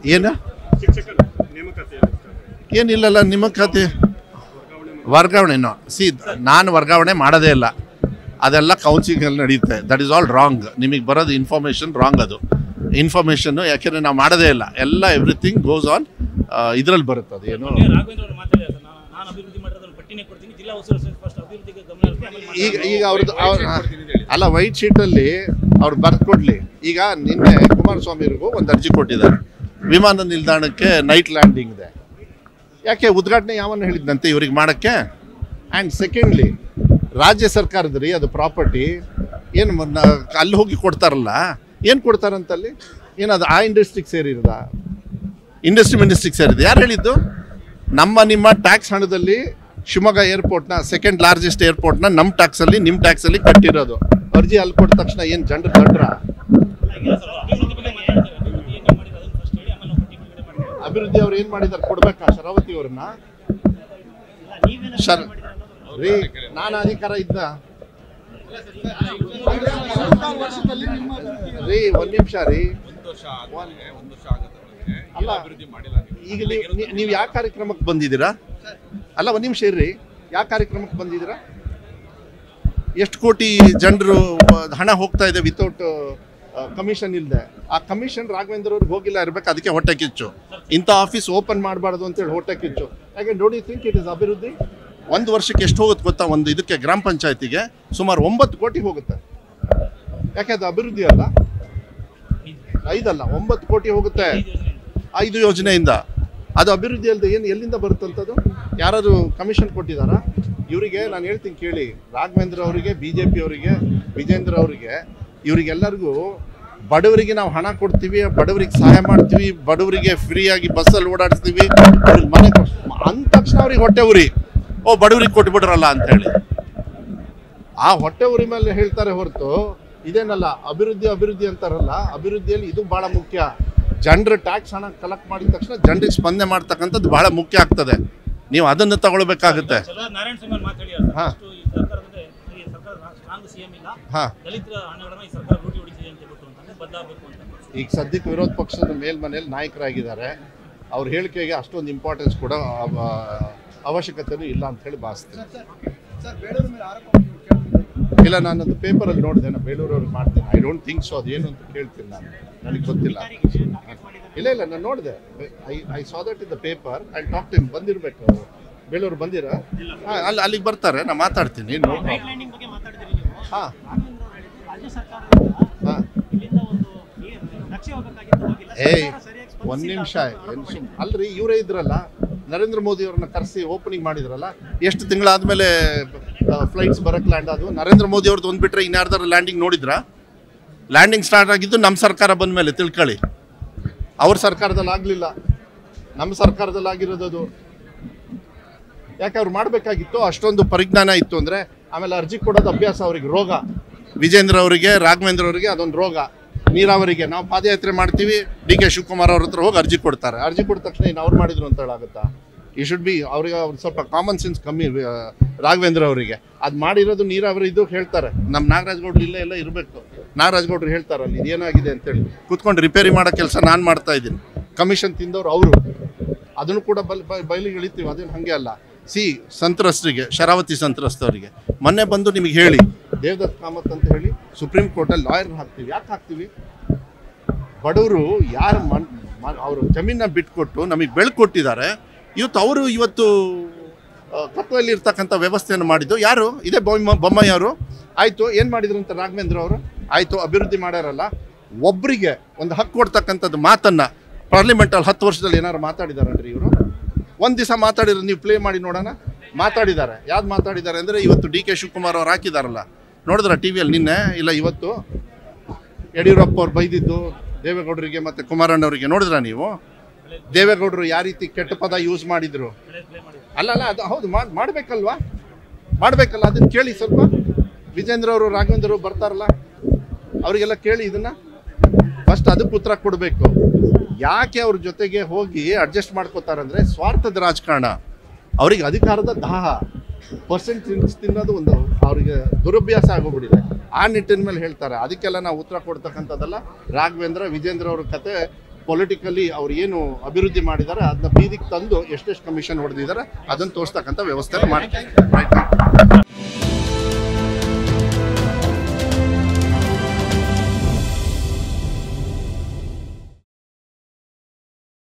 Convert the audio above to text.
ಏನು ಶಿಕ್ಷಕರ ನೇಮಕಾತಿ ಏನಿಲ್ಲಲ್ಲ ನಿಮ್ಮ ಖಾತೆ ವರ್ಗಾವಣೆನೋ ಸಿ ನಾನು ವರ್ಗಾವಣೆ ಮಾಡೋದೇ ಇಲ್ಲ ಅದೆಲ್ಲ ಕೌನ್ಸಿಲಿಂಗಲ್ಲಿ ನಡೆಯುತ್ತೆ ದಟ್ ಈಸ್ ಆಲ್ ರಾಂಗ್ ನಿಮಗೆ ಬರೋದು ಇನ್ಫಾರ್ಮೇಷನ್ ರಾಂಗ್ ಅದು ಇನ್ಫಾರ್ಮೇಷನ್ನು ಯಾಕೆಂದರೆ ನಾವು ಮಾಡೋದೇ ಇಲ್ಲ ಎಲ್ಲ ಎವ್ರಿಥಿಂಗ್ ಗೋಸ್ ಆನ್ ಇದರಲ್ಲಿ ಬರುತ್ತೆ ಅದು ಏನು ಮೊನ್ನೆ ರಾಘವೇಂದ್ರ ಅವರು ಮಾತಾಡಿದ್ದಾರೆ ಸರ್ ನಾನು ನಾನು ಅಭಿವೃದ್ಧಿ ಮಾಡಿರೋದ್ರಲ್ಲಿ ಪಟ್ಟಿನೇ ಕೊಡ್ತೀನಿ ಜಿಲ್ಲಾ ಉಸ್ತುವಾರಿ ಫಸ್ಟ್ ಅಭಿವೃದ್ಧಿಗೆ ಗಮನ ಹರಿಸಿ ಆಮೇಲೆ ಮಾಡ್ತೀನಿ. ಈಗ ಈಗ ಅವ್ರದ್ದು ಅವ್ರ ಅಲ್ಲ ವೈಟ್ ಶೀಟಲ್ಲಿ ಅವ್ರು ಬರ್ದು ಕೊಡಲಿ ಈಗ ನಿನ್ನೆ ಕುಮಾರಸ್ವಾಮಿಯವ್ರಿಗೂ ಒಂದು ಅರ್ಜಿ ಕೊಟ್ಟಿದ್ದಾರೆ ವಿಮಾನ ನಿಲ್ದಾಣಕ್ಕೆ ನೈಟ್ ಲ್ಯಾಂಡಿಂಗ್ ಇದೆ ಯಾಕೆ ಉದ್ಘಾಟನೆ ಯಾವನ್ನ ಹೇಳಿದ್ದಂತೆ ಇವ್ರಿಗೆ ಮಾಡೋಕ್ಕೆ ಆ್ಯಂಡ್ ಸೆಕೆಂಡ್ಲಿ ರಾಜ್ಯ ಸರ್ಕಾರದ ರೀ ಅದು ಪ್ರಾಪರ್ಟಿ ಏನು ಮ- ಅಲ್ಲಿ ಹೋಗಿ ಕೊಡ್ತಾರಲ್ಲ ಏನು ಕೊಡ್ತಾರಂತಲ್ಲಿ ಏನದು ಆ ಇಂಡಸ್ಟ್ರಿಗೆ ಸೇರಿರದ ಇಂಡಸ್ಟ್ರಿ ಮಿನಿಸ್ಟ್ರಿಗೆ ಸೇರಿದೆ ಯಾರು ಹೇಳಿದ್ದು ನಮ್ಮ ನಿಮ್ಮ ಟ್ಯಾಕ್ಸ್ ಹಣದಲ್ಲಿ ಶಿವಮೊಗ್ಗ ಏರ್ಪೋರ್ಟ್ನ ಸೆಕೆಂಡ್ ಲಾರ್ಜೆಸ್ಟ್ ಏರ್ಪೋರ್ಟ್ನ ನಮ್ಮ ಟ್ಯಾಕ್ಸಲ್ಲಿ ನಿಮ್ಮ ಟ್ಯಾಕ್ಸಲ್ಲಿ ಕಟ್ಟಿರೋದು ಅರ್ಜಿ ಅಲ್ಲಿ ಕೊಟ್ಟ ತಕ್ಷಣ ಏನು ಜನರು ದಡ್ರ ಇಲ್ಲ ಸರ್, ಅಭಿವೃದ್ಧಿ ಬಗ್ಗೆ ಮಾತಾಡ್ತಾರೆ ಅಭಿವೃದ್ಧಿ ಏನೇನು ಮಾಡಿದ್ರು ಅದನ್ನು ಫಸ್ಟ್ ಹೇಳಿ ಆಮೇಲೆ ನಾವು ಪಟ್ಟಿ ಬಿಡುಗಡೆ ಮಾಡ್ತೀವಿ ಅಭಿವೃದ್ಧಿ ಅವ್ರು ಏನು ಮಾಡಿದ್ದಾರೆ ಕೊಡ್ಬೇಕಾ ಶರಾವತಿ ಅವ್ರನ್ನ ಶರ್ ರೀ ನಾನು ಅಧಿಕಾರ ಇದ್ದ ರೀ ಒಂದ್ ನಿಮಿಷ ರೀ ಅಲ್ಲ ಈಗ ನೀವು ನೀವು ಯಾವ ಕಾರ್ಯಕ್ರಮಕ್ಕೆ ಬಂದಿದ್ದೀರಾ ಅಲ್ಲ ಒಂದ್ ನಿಮಿಷ ಇರ್ರಿ ಯಾವ ಕಾರ್ಯಕ್ರಮಕ್ಕೆ ಬಂದಿದ್ದೀರಾ ಎಷ್ಟು ಕೋಟಿ ಜನರು ಹಣ ಹೋಗ್ತಾ ಇದೆ ವಿತೌಟ್ ಕಮಿಷನ್ ಇಲ್ಲದೆ ಆ ಕಮಿಷನ್ ರಾಘವೇಂದ್ರ ಅವ್ರಿಗೆ ಹೋಗಿಲ್ಲ ಇರ್ಬೇಕು ಅದಕ್ಕೆ ಹೊಟ್ಟೆ ಕಿಚ್ಚು ಇಂಥ ಆಫೀಸ್ ಓಪನ್ ಮಾಡಬಾರ್ದು ಅಂತೇಳಿ ಹೊಟ್ಟೆ ಕಿಚ್ಚು ಯಾಕೆ don't you think it is ಅಭಿವೃದ್ಧಿ ಒಂದು ವರ್ಷಕ್ಕೆ ಎಷ್ಟು ಹೋಗುತ್ತೆ ಗೊತ್ತಾ ಒಂದು ಇದಕ್ಕೆ ಗ್ರಾಮ ಪಂಚಾಯತಿಗೆ ಸುಮಾರು ಒಂಬತ್ತು ಕೋಟಿ ಹೋಗುತ್ತೆ ಯಾಕೆ ಅದು ಅಭಿವೃದ್ಧಿ ಅಲ್ಲ ಐದಲ್ಲ ಒಂಬತ್ತು ಕೋಟಿ ಹೋಗುತ್ತೆ ಐದು ಯೋಜನೆಯಿಂದ ಅದು ಅಭಿವೃದ್ಧಿ ಅಲ್ಲದೆ ಏನು ಎಲ್ಲಿಂದ ಬರುತ್ತಂಥದ್ದು ಯಾರಾದ್ರು ಕಮಿಷನ್ ಕೊಟ್ಟಿದ್ದಾರಾ ಇವರಿಗೆ ನಾನು ಹೇಳ್ತೀನಿ ಕೇಳಿ ರಾಘವೇಂದ್ರ ಅವರಿಗೆ ಬಿ ಜೆ ಪಿ ಅವರಿಗೆ ವಿಜೇಂದ್ರ ಅವರಿಗೆ ಇವರಿಗೆಲ್ಲರಿಗೂ ಬಡವರಿಗೆ ನಾವು ಹಣ ಕೊಡ್ತೀವಿ ಬಡವರಿಗೆ ಸಹಾಯ ಮಾಡ್ತೀವಿ ಬಡವರಿಗೆ ಫ್ರೀಯಾಗಿ ಬಸ್ಸಲ್ಲಿ ಓಡಾಡಿಸ್ತೀವಿ ಅವ್ರಿಗೆ ಮನೆ ಕೊಡ್ಸ್- ಅಂದ ತಕ್ಷಣ ಅವ್ರಿಗೆ ಹೊಟ್ಟೆ ಉರಿ ಓ ಬಡವರಿಗೆ ಕೊಟ್ಬಿಡ್ರಲ್ಲ ಅಂತ ಹೇಳಿ ಆ ಹೊಟ್ಟೆ ಉರಿ ಮೇಲೆ ಹೇಳ್ತಾರೆ ಹೊರತು ಇದೇನಲ್ಲ ಅಭಿವೃದ್ಧಿ ಅಭಿವೃದ್ಧಿ ಅಂತಾರಲ್ಲ ಅಭಿವೃದ್ಧಿಯಲ್ಲಿ ಇದು ಬಹಳ ಮುಖ್ಯ ಜನರ ಟ್ಯಾಕ್ಸ್ ಹಣ ಕಲೆಕ್ಟ್ ಮಾಡಿದ ತಕ್ಷಣ ಜನರಿಗೆ ಸ್ಪಂದನೆ ಮಾಡ್ತಕ್ಕಂಥದ್ದು ಬಹಳ ಮುಖ್ಯ ಆಗ್ತದೆ ನೀವು ಅದನ್ನು ತಗೊಳ್ಬೇಕಾಗುತ್ತೆ ಚಲೋ ನಾರಾಯಣ ಸ್ವಾಮಿ ಅವ್ರು ಮಾತಾಡಿದ್ದಾರೆ ಹಾ. ಫಸ್ಟ್ ಈ ಸರ್ಕಾರದ ಈ ಸರ್ಕಾರ ಸ್ಟ್ರಾಂಗ್ ಸಿಎಂ ಇಲ್ಲ ಹಾ ದಲಿತರ ಹಣಗಳನ್ನ ಈ ಸರ್ಕಾರ ಲೂಟಿ ಹೊಡಿತಿದೆ ಅಂತ ಹೇಳ್ಬಿಟ್ಟು ಅಂತಂದ್ರೆ ಬದಲಾಗಬೇಕು ಅಂತ ಈಗ ಸದ್ಯಕ್ಕೆ ವಿರೋಧ ಪಕ್ಷದ ಮೇಲ್ಮನೆಯಲ್ಲಿ ನಾಯಕರಾಗಿದ್ದಾರೆ ಅವ್ರ ಹೇಳಿಕೆಗೆ ಅಷ್ಟೊಂದು ಇಂಪಾರ್ಟೆನ್ಸ್ ಕೂಡ ಅವ- ಅವಶ್ಯಕತೆನೂ ಇಲ್ಲ ಅಂತ ಹೇಳಿ ಭಾವಿಸ್ತೀನಿ ಇಲ್ಲ ನಾನು ಅದು ಪೇಪರಲ್ಲಿ ನೋಡಿದೆ ನಾನು ಬೇಲೂರವ್ರಿಗೆ ಮಾಡ್ತೀನಿ ಐ ಡೋಂಟ್ ಥಿಂಕ್ ಸೊ ಅದೇನು ಅಂತ ಕೇಳ್ತೀನಿ ನಾನು ನನಗೆ ಗೊತ್ತಿಲ್ಲ ಇಲ್ಲ ಇಲ್ಲ ನಾನು ನೋಡಿದೆ I I saw that in the paper I talk to ಬಂದಿರಬೇಕು ಅವರು ಬೇಲೂರು ಬಂದಿರಾ ಹಾಂ ಅಲ್ಲಿ ಅಲ್ಲಿಗೆ ಬರ್ತಾರೆ ನಾನು ಮಾತಾಡ್ತೀನಿ ನೋ ಲ್ಯಾಂಡಿಂಗ್ ಬಗ್ಗೆ ಮಾತಾಡಿದ್ರಿ ನೀವು ಹಾಂ ರಾಘವೇಂದ್ರ ಅವರು ಹೇಳಿದ್ರು, ರಾಜ್ಯ ಸರ್ಕಾರದಿಂದ ಹಾಂ ಇಲ್ಲಿಂದ ಒಂದು ನೀರು ನಕ್ಷೆ ಹೋಗಬೇಕಾಗಿತ್ತು ಹೋಗಿಲ್ಲ ಏಯ್ ಸರ್ಕಾರ ಸರಿಯಾಗಿ ಒಂದ್ ಸ್ಪಂದಿಸಿಲ್ಲ ನಿಮಿಷ ಅಂತ ಏನ್ ಸುಮ್- ಅಲ್ರಿ ಇವರೇ ಇದ್ರಲ್ಲ ನರೇಂದ್ರ ಮೋದಿ ಅವ್ರನ್ನ ಕರೆಸಿ ಓಪನಿಂಗ್ ಮಾಡಿದ್ರಲ್ಲ ಎಷ್ಟು ತಿಂಗಳಾದ್ಮೇಲೆ ಫ್ಲೈಟ್ಸ್ ಬರಕ್ ಲ್ಯಾಂಡ್ ಆದವು ನರೇಂದ್ರ ಮೋದಿ ಅವ್ರದ್ದು ಒಂದ್ ಬಿಟ್ರೆ ಇನ್ಯಾರ್ದಾರ ಲ್ಯಾಂಡಿಂಗ್ ನೋಡಿದ್ರಾ ಲ್ಯಾಂಡಿಂಗ್ ಸ್ಟಾರ್ಟ್ ಆಗಿದ್ದು ನಮ್ಮ ಸರ್ಕಾರ ಬಂದ ಮೇಲೆ ತಿಳ್ಕೊಳ್ಳಿ ಅವ್ರ ಸರ್ಕಾರದಲ್ಲಿ ಆಗ್ಲಿಲ್ಲ ನಮ್ಮ ಸರ್ಕಾರದಲ್ಲಿ ಆಗಿರೋದು ಅದು ಯಾಕೆ ಅವ್ರು ಮಾಡಬೇಕಾಗಿತ್ತು ಅಷ್ಟೊಂದು ಪರಿಜ್ಞಾನ ಇತ್ತು ಅಂದರೆ ಆಮೇಲೆ ಅರ್ಜಿ ಕೊಡೋದು ಅಭ್ಯಾಸ ಅವ್ರಿಗೆ ರೋಗ ವಿಜೇಂದ್ರ ಅವರಿಗೆ ರಾಘವೇಂದ್ರ ಅವರಿಗೆ ಅದೊಂದು ರೋಗ ನೀರಾವರಿಗೆ ನಾವು ಪಾದಯಾತ್ರೆ ಮಾಡ್ತೀವಿ ಡಿ ಕೆ ಶಿವಕುಮಾರ್ ಅವ್ರ ಹತ್ರ ಹೋಗಿ ಅರ್ಜಿ ಕೊಡ್ತಾರೆ ಅರ್ಜಿ ಕೊಟ್ಟ ತಕ್ಷಣ ಇನ್ನು ಅವ್ರು ಮಾಡಿದ್ರು ಅಂತ ಹೇಳಾಗುತ್ತಾ ಈ ಶುಡ್ ಬಿ ಅವ್ರಿಗೆ ಅವ್ರು ಸ್ವಲ್ಪ ಕಾಮನ್ ಸೆನ್ಸ್ ಕಮ್ಮಿ ಆ, ರಾಘವೇಂದ್ರ ಅವರಿಗೆ ಅದು ಮಾಡಿರೋದು ನೀರಾವರಿ ಇದು ಹೇಳ್ತಾರೆ ನಮ್ಮ ನಾಗರಾಜ್ ಗೌಡ್ರು ಇಲ್ಲೇ ಎಲ್ಲ ಇರಬೇಕು ನಾಗರಾಜ್ ಗೌಡ್ರು ಹೇಳ್ತಾರಲ್ಲ ಇದೇನಾಗಿದೆ ಅಂತೇಳಿ ಕೂತ್ಕೊಂಡು ರಿಪೇರಿ ಮಾಡೋ ಕೆಲಸ ನಾನು ಮಾಡ್ತಾ ಇದ್ದೀನಿ ಕಮಿಷನ್ ತಿಂದವ್ರು ಅವರು ಅದನ್ನು ಕೂಡ ಬಲ್ ಬ- ಬಯಲಿಗೆ ಇಳಿತೀವಿ ಅದೇನು ಹಾಗೆ ಅಲ್ಲ ಸಿ ಸಂತ್ರಸ್ತರಿಗೆ ಶರಾವತಿ ಸಂತ್ರಸ್ತವರಿಗೆ ಮೊನ್ನೆ ಬಂದು ನಿಮಗೆ ಹೇಳಿ ದೇವದತ್ ಕಾಮತ್ ಅಂತ ಹೇಳಿ ಸುಪ್ರೀಂ ಕೋರ್ಟಲ್ಲಿ ಲಾಯರ್ ಹಾಕ್ತೀವಿ ಯಾಕೆ ಹಾಕ್ತೀವಿ ಬಡವರು ಯಾರು ಮನ್ ಅವರು ಜಮೀನ ಬಿಟ್ಕೊಟ್ಟು ನಮಗೆ ಬೆಳಕು ಕೊಟ್ಟಿದ್ದಾರೆ ಇವತ್ತು ಅವರು ಇವತ್ತು ಆ, ಕತ್ಲಲ್ಲಿ ಇರ್ತಕ್ಕಂಥ ವ್ಯವಸ್ಥೆಯನ್ನು ಮಾಡಿದ್ದು ಯಾರು ಇದೇ ಬೊಮ್ಮ ಬೊಮ್ಮಯ್ಯವರು ಆಯಿತು ಏನು ಮಾಡಿದ್ರು ಅಂತ ರಾಘವೇಂದ್ರ ಅವರು ಆಯಿತು ಅಭಿವೃದ್ಧಿ ಮಾಡ್ಯಾರಲ್ಲ ಒಬ್ಬರಿಗೆ ಒಂದು ಹಕ್ಕು ಕೊಡ್ತಕ್ಕಂಥದ್ದು ಮಾತನ್ನು ಪಾರ್ಲಿಮೆಂಟಲ್ಲಿ ಹತ್ತು ವರ್ಷದಲ್ಲಿ ಏನಾರು ಮಾತಾಡಿದಾರನ್ರಿ ಇವರು ಒಂದು ದಿವಸ ಮಾತಾಡಿದ್ರು ನೀವು ಪ್ಲೇ ಮಾಡಿ ನೋಡೋಣ ಮಾತಾಡಿದ್ದಾರೆ ಯಾವ್ದು ಮಾತಾಡಿದ್ದಾರೆ ಅಂದರೆ ಇವತ್ತು ಡಿ ಕೆ ಶಿವಕುಮಾರ್ ಅವ್ರು ಹಾಕಿದಾರಲ್ಲ ನೋಡಿದ್ರ ಟಿ ವಿಯಲ್ಲಿ ನಿನ್ನೆ ಇಲ್ಲ ಇವತ್ತು ಯಡಿಯೂರಪ್ಪ ಅವ್ರು ಬೈದಿದ್ದು ದೇವೇಗೌಡರಿಗೆ ಮತ್ತು ಕುಮಾರಣ್ಣವರಿಗೆ ನೋಡಿದ್ರ ನೀವು ದೇವೇಗೌಡರು ಯಾವ ರೀತಿ ಕೆಟ್ಟ ಪದ ಯೂಸ್ ಮಾಡಿದ್ರು ಅಲ್ಲ ಅಲ್ಲ ಅದು ಹೌದು ಮಾಡ್ ಮಾಡಬೇಕಲ್ವಾ ಮಾಡಬೇಕಲ್ಲ ಅದನ್ನ ಕೇಳಿ ಸ್ವಲ್ಪ ವಿಜೇಂದ್ರ ಅವರು ರಾಘವೇಂದ್ರ ಅವರು ಬರ್ತಾರಲ್ಲ ಅವರಿಗೆಲ್ಲ ಕೇಳಿ ಇದನ್ನ ಫಸ್ಟ್ ಅದಕ್ಕೆ ಉತ್ತರ ಕೊಡಬೇಕು ಯಾಕೆ ಅವ್ರ ಜೊತೆಗೆ ಹೋಗಿ ಅಡ್ಜಸ್ಟ್ ಮಾಡ್ಕೋತಾರಂದ್ರೆ ಸ್ವಾರ್ಥದ ರಾಜಕಾರಣ ಅವ್ರಿಗೆ ಅಧಿಕಾರದ ದಾಹ ಪರ್ಸೆಂಟ್ ತಿನ್ನೋದು ಒಂದು ಅವರಿಗೆ ದುರಭ್ಯಾಸ ಆಗೋಗ್ಬಿಟ್ಟಿದೆ ಆ ನಿಟ್ಟಿನ ಮೇಲೆ ಹೇಳ್ತಾರೆ ಅದಕ್ಕೆಲ್ಲ ನಾವು ಉತ್ತರ ಕೊಡ್ತಕ್ಕಂಥದ್ದಲ್ಲ ರಾಘವೇಂದ್ರ ವಿಜೇಂದ್ರ ಅವ್ರ ಕತೆ ಪೊಲಿಟಿಕಲಿ ಅವ್ರು ಏನು ಅಭಿವೃದ್ಧಿ ಮಾಡಿದ್ದಾರೆ ಅದನ್ನ ಬೀದಿಗೆ ತಂದು ಎಷ್ಟೆಷ್ಟು ಕಮಿಷನ್ ಹೊಡೆದಿದ್ದಾರೆ ಅದನ್ನು ತೋರಿಸ್ತಕ್ಕಂಥ ವ್ಯವಸ್ಥೆ ಮಾಡ್ತಾರೆ ರೈಟ್